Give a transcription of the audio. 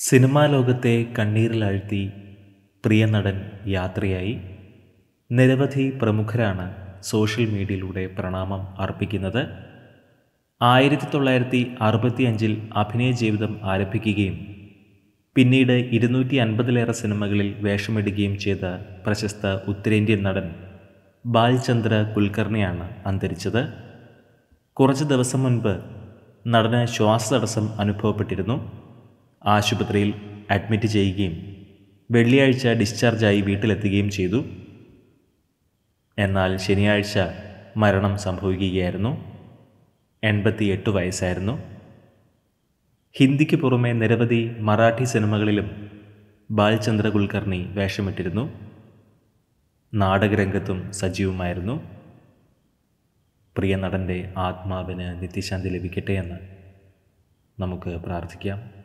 cinema ലോകത്തെ കണ്ണീരിലാഴ്ത്തി പ്രിയ നടൻ യാത്രയായി നിരവധി പ്രമുഖരാണ് സോഷ്യൽ മീഡിയയിലൂടെ പ്രണാമം അർപ്പിക്കുന്നത് ആയിരത്തി തൊള്ളായിരത്തി അറുപത്തി അഞ്ചിൽ അഭിനയ ജീവിതം ആരംഭിക്കുകയും പിന്നീട് ഇരുന്നൂറ്റി അൻപതിലേറെ സിനിമകളിൽ വേഷമിടുകയും ചെയ്ത പ്രശസ്ത ഉത്തരേന്ത്യൻ നടൻ ബാൽചന്ദ്ര കുൽക്കർണിയാണ് അന്തരിച്ചത് കുറച്ച് ദിവസം മുൻപ് നടന് ശ്വാസതടസ്സം അനുഭവപ്പെട്ടിരുന്നു ആശുപത്രിയിൽ അഡ്മിറ്റ് ചെയ്യുകയും വെള്ളിയാഴ്ച ഡിസ്ചാർജായി വീട്ടിലെത്തുകയും ചെയ്തു എന്നാൽ ശനിയാഴ്ച മരണം സംഭവിക്കുകയായിരുന്നു എൺപത്തിയെട്ട് വയസ്സായിരുന്നു ഹിന്ദിക്ക് പുറമെ നിരവധി മറാഠി സിനിമകളിലും ബാൽചന്ദ്ര കുൽക്കർണി വേഷമിട്ടിരുന്നു നാടകരംഗത്തും സജീവമായിരുന്നു പ്രിയ നടൻ്റെ ആത്മാവിന് നിത്യശാന്തി ലഭിക്കട്ടെ എന്ന് നമുക്ക് പ്രാർത്ഥിക്കാം